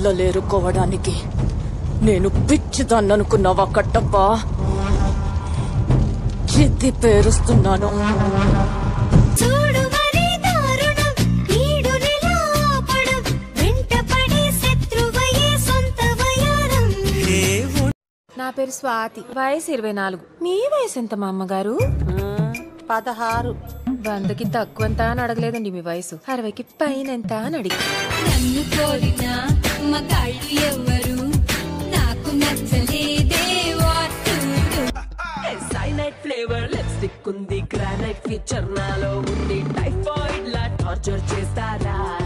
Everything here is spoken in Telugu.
పుల్లలేరుకోవడానికి నేను పిచ్చిదాన్ననుకున్నావా కట్టప్ప చిత్తి పేరుస్తున్నాను చూడు మరి దారుణం ఈడు నిలాపడం వెంటపడి శత్రువయ్యే సొంత వయారం నా పేరు స్వాతి వయసు ఇరవై నాలుగు మీ వయసు ఎంత మా అమ్మగారు పదహారు వందకి తక్కువంత అని అడగలేదండి మీ వయసు అరవైకి పైన ఎంత అని అడిగి నన్ను కోరిన మగాళ్ళు ఎవరు నాకు నచ్చలేదే వాటు సైనైట్ ఫ్లేవర్ లిప్స్టిక్ ఉంది గ్రానైట్ ఫీచర్ నాలో ఉంది టైఫాయిడ్ లా టార్చర్ చేస్తారా